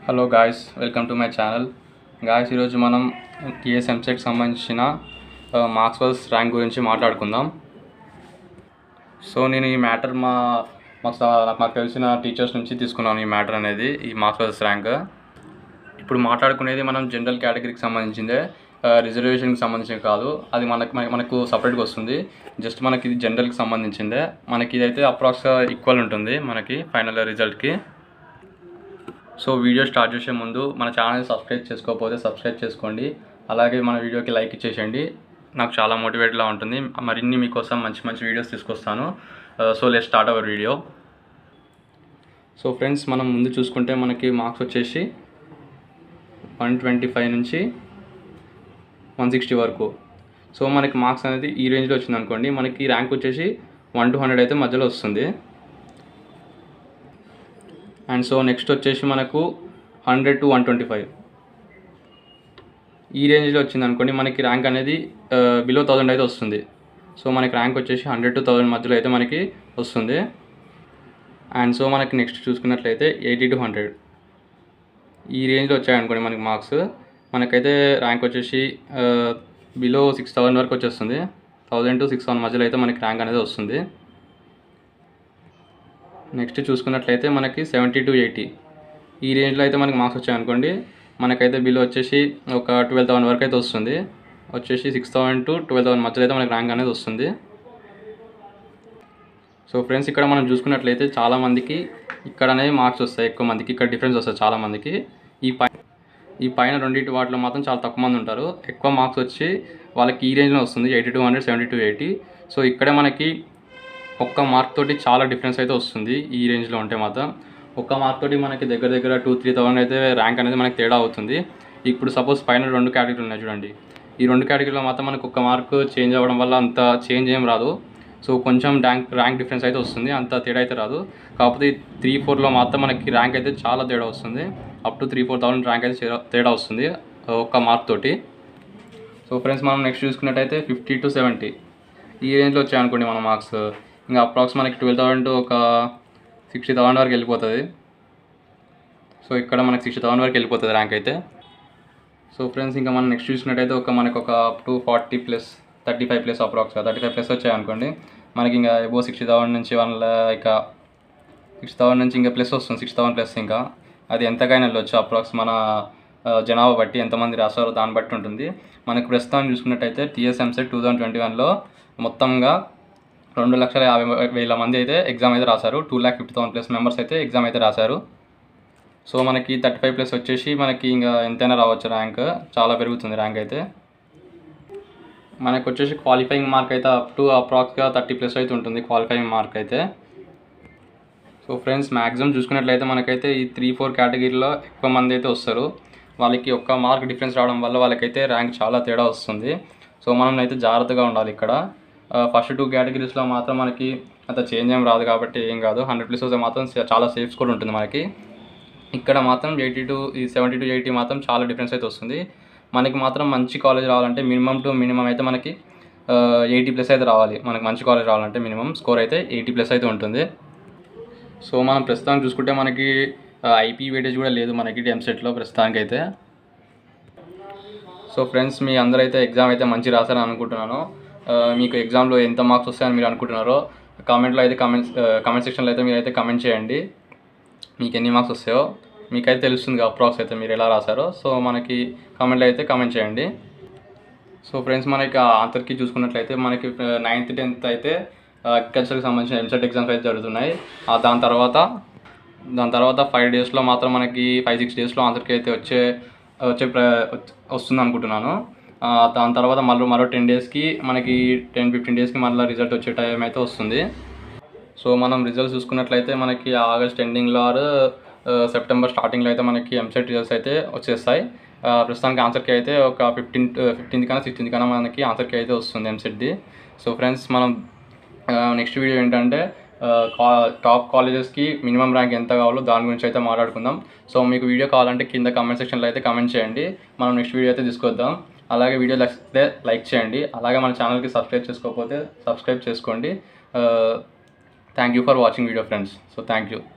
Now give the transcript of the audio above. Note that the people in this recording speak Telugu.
hello guys welcome to my channel guys ఈరోజు మనం టీఎస్ ఎంసెట్ సంబంధించిన మార్క్స్ వర్స్ ర్యాంక్ గురించి మాట్లాడుకుందాం సో నేను ఈ మ్యాటర్ మా మాకు స- మాకు తెలిసిన టీచర్స్ నుంచి తీసుకున్నాను ఈ మ్యాటర్ అనేది ఈ మార్క్స్ వర్స్ ర్యాంక్ ఇప్పుడు మాట్లాడుకునేది మనం జనరల్ కేటగిరీకి సంబంధించిందే రిజర్వేషన్కి సంబంధించింది కాదు అది మనకు మన- మనకు సపరేట్గా వస్తుంది జస్ట్ మనకి ఇది జనరల్కి సంబంధించిందే మనకి ఇదైతే అప్రాక్స్ ఈక్వల్ ఉంటుంది మనకి ఫైనల్ రిజల్ట్కి సో వీడియో స్టార్ట్ చేసే ముందు మన ఛానల్ సబ్స్క్రైబ్ చేసుకోకపోతే సబ్స్క్రైబ్ చేసుకోండి అలాగే మన వీడియోకి లైక్ ఇచ్చేసేయండి నాకు చాలా మోటివేట్లా ఉంటుంది మరిన్ని మీకోసం మంచి మంచి వీడియోస్ తీసుకొస్తాను so let start our video so friends మనం ముందు చూసుకుంటే మనకి మార్క్స్ వచ్చేసి వన్ ట్వంటీ ఫైవ్ నుంచి వన్ సిక్స్టీ వరకు సో మనకి మార్క్స్ అనేది ఈ రేంజ్లో వచ్చింది అనుకోండి మనకి ర్యాంక్ వచ్చేసి వన్ టు హండ్రెడ్ అయితే మధ్యలో వస్తుంది అండ్ సో నెక్స్ట్ వచ్చేసి మనకు hundred to one twenty five ఈ రేంజ్లో వచ్చింది అనుకోండి మనకి ర్యాంక్ అనేది బిలో థౌజండ్ అయితే వస్తుంది సో మనకి ర్యాంక్ వచ్చేసి హండ్రెడ్ టు థౌజండ్ మధ్యలో అయితే మనకి వస్తుంది అండ్ సో మనకి నెక్స్ట్ చూసుకున్నట్లయితే ఎయిటీ టు హండ్రెడ్ ఈ రేంజ్లో వచ్చాయనుకోండి మనకి మార్క్స్ మనకైతే ర్యాంక్ వచ్చేసి బిలో సిక్స్ థౌజండ్ వరకు వచ్చేస్తుంది థౌజండ్ టు సిక్స్ థౌసండ్ మధ్యలో అయితే మనకి ర్యాంక్ అనేది వస్తుంది నెక్స్ట్ చూసుకున్నట్లయితే మనకి సెవెంటీ టు ఎయిటీ ఈ రేంజ్లో అయితే మనకి మార్క్స్ వచ్చాయనుకోండి మనకైతే బిల్ వచ్చేసి ఒక ట్వెల్వ్ థౌసండ్ వరకు అయితే వస్తుంది వచ్చేసి six thousand to twelve thousand మధ్యలో అయితే మనకి ర్యాంక్ అనేది వస్తుంది సో ఫ్రెండ్స్ ఇక్కడ మనం చూసుకున్నట్లయితే చాలామందికి ఇక్కడ అనేది మార్క్స్ వస్తాయి ఎక్కువ మందికి ఇక్కడ డిఫరెన్స్ వస్తాయి చాలామందికి ఈ పై ఈ పైన రెండింటి వాటిలో మాత్రం చాలా తక్కువ మంది ఉంటారు ఎక్కువ మార్క్స్ వచ్చి వాళ్ళకి ఈ రేంజ్లో వస్తుంది eighty to hundred seventy to eighty so ఇక్కడే మనకి ఒక్క మార్క్ తోటి చాలా డిఫరెన్స్ అయితే వస్తుంది ఈ రేంజ్లో ఉంటే మాత్రం ఒక్క మార్క్ తోటి మనకి దగ్గర దగ్గర టూ త్రీ థౌసండ్ అయితే ర్యాంక్ అనేది మనకి తేడా అవుతుంది ఇప్పుడు సపోజ్ పైన రెండు కేటగిరీలు ఉన్నాయి చూడండి ఈ రెండు కేటగిరీలో మాత్రం మనకు ఒక్క మార్క్ చేంజ్ అవ్వడం వల్ల అంత చేంజ్ ఏం రాదు సో కొంచెం ర్యాంక్ ర్యాంక్ డిఫరెన్స్ అయితే వస్తుంది అంత తేడా అయితే రాదు కాకపోతే త్రీ ఫోర్లో మాత్రం మనకి ర్యాంక్ అయితే చాలా తేడా వస్తుంది up to three four thousand rank అయితే చేర- తేడా వస్తుంది ఒక్క మార్క్ తోటి సో ఫ్రెండ్స్ మనం నెక్స్ట్ చూసుకున్నట్టయితే ఫిఫ్టీ టు సెవెంటీ ఈ రేంజ్లో వచ్చాయనుకోండి మన మార్క్స్ ఇంకా అప్రాక్స్ మనకి ట్వెల్వ్ థౌసండ్ ఒక సిక్స్టీ థౌసండ్ వరకు వెళ్ళిపోతుంది సో ఇక్కడ మనకి సిక్స్టీ థౌసండ్ వరకు వెళ్ళిపోతుంది ర్యాంక్ అయితే సో ఫ్రెండ్స్ ఇంకా మనం నెక్స్ట్ చూసినట్టయితే ఒక మనకు ఒక to forty plus thirty five plus approx thirty five plus వచ్చాయనుకోండి మనకి ఇంకా ఎబో సిక్స్టీ థౌసండ్ నుంచి వన్ ఇక సిక్స్ థౌసండ్ నుంచి ఇంకా ప్లస్ వస్తుంది సిక్స్ థౌసండ్ ప్లస్ ఇంకా అది ఎంతకైనా వెళ్ళొచ్చు అప్రాక్స్ మన ఆ, జనాభా బట్టి ఎంతమంది రాస్తారో దాన్ని బట్టి ఉంటుంది మనకి ప్రస్తుతం చూసుకున్నట్టయితే టీఎస్ఎంసెట్ టూ థౌసండ్ ట్వంటీ వన్లో మొత్తంగా రెండు లక్షల యాభై వేల మంది అయితే ఎగ్జామ్ అయితే రాశారు two lakh fifty thousand plus members అయితే ఎగ్జామ్ అయితే రాశారు సో మనకి థర్టీ ఫైవ్ ప్లస్ వచ్చేసి మనకి ఇంకా ఎంతైనా రావచ్చు ర్యాంక్ చాలా పెరుగుతుంది ర్యాంక్ అయితే మనకు వచ్చేసి క్వాలిఫైయింగ్ మార్క్ అయితే అప్ టు అప్రాక్స్గా థర్టీ ప్లస్ అయితే ఉంటుంది క్వాలిఫైయింగ్ మార్క్ అయితే సో ఫ్రెండ్స్ మ్యాక్సిమం చూసుకున్నట్లయితే మనకైతే ఈ త్రీ ఫోర్ కేటగిరీలో ఎక్కువ మంది అయితే వస్తారు వాళ్ళకి ఒక్క మార్క్ డిఫరెన్స్ రావడం వల్ల వాళ్ళకైతే ర్యాంక్ చాలా తేడా వస్తుంది సో మనం అయితే జాగ్రత్తగా ఉండాలి ఇక్కడ ఫస్ట్ టూ కేటగిరీస్లో మాత్రం మనకి అంత చేంజ్ ఏం రాదు కాబట్టి ఏం కాదు హండ్రెడ్ ప్లస్ వస్తే మాత్రం సే- చాలా సేఫ్ స్కోర్ ఉంటుంది మనకి ఇక్కడ మాత్రం ఎయిటీ టు ఈ సెవెంటీ టు ఎయిటీ మాత్రం చాలా డిఫరెన్స్ అయితే వస్తుంది మనకి మాత్రం మంచి కాలేజ్ రావాలంటే మినిమం టు మినిమం అయితే మనకి ఎయిటీ ప్లస్ అయితే రావాలి మనకి మంచి కాలేజ్ రావాలంటే మినిమం స్కోర్ అయితే ఎయిటీ ప్లస్ అయితే ఉంటుంది సో మనం ప్రస్తుతం చూసుకుంటే మనకి ఐపీ వెయిటేజ్ కూడా లేదు మనకి ఎంసెట్లో ప్రస్తుతానికి అయితే సో ఫ్రెండ్స్ మీ అందరైతే ఎగ్జామ్ అయితే మంచి రాశారని అనుకుంటున్నాను ఆ, మీకు ఎగ్జామ్లో ఎంత మార్క్స్ వస్తాయని మీరు అనుకుంటున్నారో కామెంట్లో అయితే కామెంట్స్ కామెంట్ సెక్షన్లో అయితే మీరు అయితే కామెంట్ చేయండి మీకు ఎన్ని మార్క్స్ వస్తాయో మీకైతే తెలుస్తుంది అప్రాక్స్ అయితే మీరు ఎలా రాశారో సో మనకి కామెంట్లో అయితే కామెంట్ చేయండి సో ఫ్రెండ్స్ మనకి ఆంతర్కి చూసుకున్నట్లయితే మనకి నైన్త్ టెన్త్ అయితే అగ్రికల్చర్కి సంబంధించిన ఎంసెట్ ఎగ్జామ్స్ అయితే జరుగుతున్నాయి ఆ దాని తర్వాత దాని తర్వాత ఫైవ్ డేస్లో మాత్రం మనకి ఫైవ్ సిక్స్ డేస్లో ఆంధ్రకి అయితే వచ్చే వచ్చే ప్ర వస్తుంది అనుకుంటున్నాను ఆ, దాని తర్వాత మరో మరో టెన్ డేస్కి మనకి టెన్ ఫిఫ్టీన్ డేస్కి మళ్ళీ రిజల్ట్ వచ్చే టైం అయితే వస్తుంది సో మనం రిజల్ట్స్ చూసుకున్నట్లయితే మనకి ఆగస్ట్ ఎండింగ్లో ఆర్ సెప్టెంబర్ స్టార్టింగ్లో అయితే మనకి ఎంసెట్ రిజల్ట్స్ అయితే వచ్చేస్తాయి ఆ, ప్రస్తుతానికి ఆన్సర్కి అయితే ఒక ఫిఫ్టీన్ ఫిఫ్టీన్త్ కన్నా సిక్స్టీన్త్ కన్నా మనకి ఆన్సర్కి అయితే వస్తుంది ఎంసెట్ది సో ఫ్రెండ్స్ మనం నెక్స్ట్ వీడియో ఏంటంటే టాప్ కాలేజెస్కి మినిమం ర్యాంక్ ఎంత కావాలో దాని గురించి అయితే మాట్లాడుకుందాం సో మీకు వీడియో కావాలంటే కింద కామెంట్ సెక్షన్లో అయితే కామెంట్ చేయండి మనం నెక్స్ట్ వీడియో అయితే తీసుకొద్దాం అలాగే వీడియో నచ్చితే లైక్ చేయండి అలాగే మన ఛానల్కి సబ్స్క్రైబ్ చేసుకోకపోతే సబ్స్క్రైబ్ చేసుకోండి thank you for watching video friends so thank you